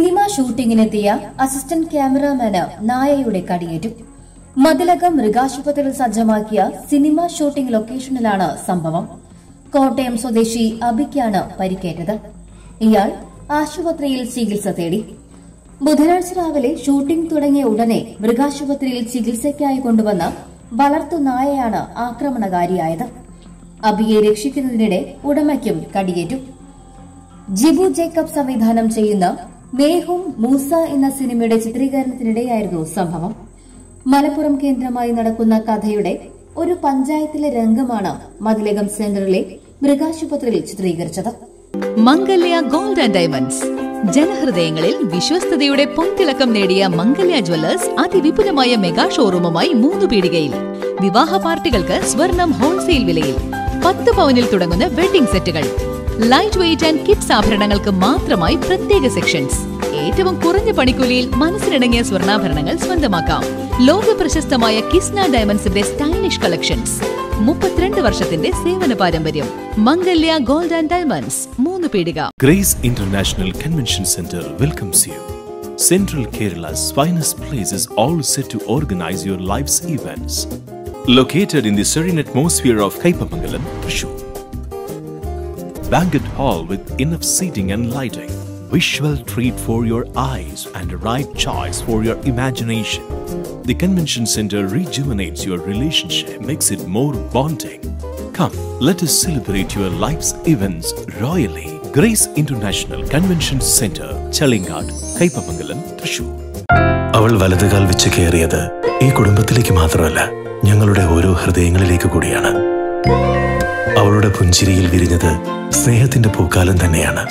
Cinema ഷൂട്ടിങ്ങിനെത്തിയ assistant ക്യാമറാമാന് നായയുടെ കടിയേറ്റു മതിലകം മൃഗാശുപത്രിയിൽ സജ്ജമാക്കിയ സിനിമ ഷൂട്ടിംഗ് ലൊക്കേഷനിലാണ് സംഭവം കോട്ടയം സ്വദേശി അബിക്കാണ് പരിക്കേറ്റത് ഇയാൾ ആശുപത്രിയിൽ ചികിത്സ തേടി ബുധനാഴ്ച രാവിലെ ഷൂട്ടിംഗ് തുടങ്ങിയ ഉടനെ മൃഗാശുപത്രിയിൽ ചികിത്സയ്ക്കായി കൊണ്ടുവന്ന വളർത്തു നായയാണ് ആക്രമണകാരിയായത് അബിയെ രക്ഷിക്കുന്നതിനിടെ ഉടമയ്ക്കും കടിയേറ്റു ജിബു ജേക്കബ് സംവിധാനം ചെയ്യുന്ന മേഹും മൂസ എന്ന സിനിമയുടെ ചിത്രീകരണത്തിനിടെയായിരുന്നു സംഭവം മലപ്പുറം കേന്ദ്രമായി നടക്കുന്ന കഥയുടെ ഒരു പഞ്ചായത്തിലെ രംഗമാണ് മതിലകം സെന്ററിലെ മൃഗാശുപത്രിയിൽ ചിത്രീകരിച്ചത് മംഗല്യ ഗോൾഡ് ആൻഡ് ഡയമണ്ട്സ് ജനഹൃദയങ്ങളിൽ വിശ്വസ്തയുടെ പൊൻതിളക്കം നേടിയ മംഗല്യ ജ്വല്ലേഴ്സ് അതിവിപുലമായ മെഗാ ഷോറൂമുമായി മൂന്ന് പീടികയിൽ വിവാഹ പാർട്ടികൾക്ക് സ്വർണം ഹോൾസെയിൽ വിലയിൽ പത്ത് പവനിൽ തുടങ്ങുന്ന വെഡിംഗ് സെറ്റുകൾ ലൈറ്റ് വെയിറ്റ് ആൻഡ് കിഡ്സ് ആഭരണങ്ങൾക്ക് മാത്രമായി പ്രത്യേക സെക്ഷൻസ് ഏറ്റവും കുറഞ്ഞ പണിക്കൂലിയിൽ മനസ്സിനിണങ്ങിയ സ്വർണ്ണാഭരണങ്ങൾ സ്വന്തമാക്കാം ലോക പ്രശസ്തമായ കിസ്ന ഡയമണ്ട്സിന്റെ സ്റ്റൈലിഷ് കളക്ഷൻസ് മുപ്പത്തിരണ്ട് വർഷത്തിന്റെ സേവന പാരമ്പര്യം മംഗല്യ ഗോൾഡ് ആൻഡ് ഡയമണ്ട്സ് മൂന്ന് പീടിക Grace International Convention Center welcomes you. Central Kerala's finest place is all set to organize your life's events. Located in the serene atmosphere of Kaipamangalam, Thrissur. Banquet hall with enough seating and lighting. Visual treat for your eyes and a right choice for your imagination. The convention center rejuvenates your relationship, makes it more bonding. Come, let us celebrate your life's events royally. Grace International Convention Center, Chalingad, Kaipamangalam, Thrissur. അവൾ വലതുകാൽ വെച്ച് കയറിയത് ഈ കുടുംബത്തിലേക്ക് മാത്രമല്ല ഞങ്ങളുടെ ഓരോ ഹൃദയങ്ങളിലേക്ക് കൂടിയാണ് അവളുടെ പുഞ്ചിരിയിൽ വിരിഞ്ഞത് സ്നേഹത്തിന്റെ പൂക്കാലം തന്നെയാണ്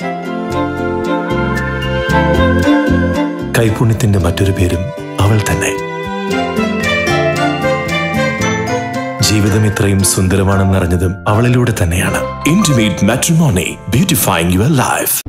കൈപുണ്യത്തിന്റെ മറ്റൊരു പേരും അവൾ തന്നെ ജീവിതം ഇത്രയും സുന്ദരമാണെന്നറിഞ്ഞതും അവളിലൂടെ തന്നെയാണ് Intimate matrimony, beautifying your life.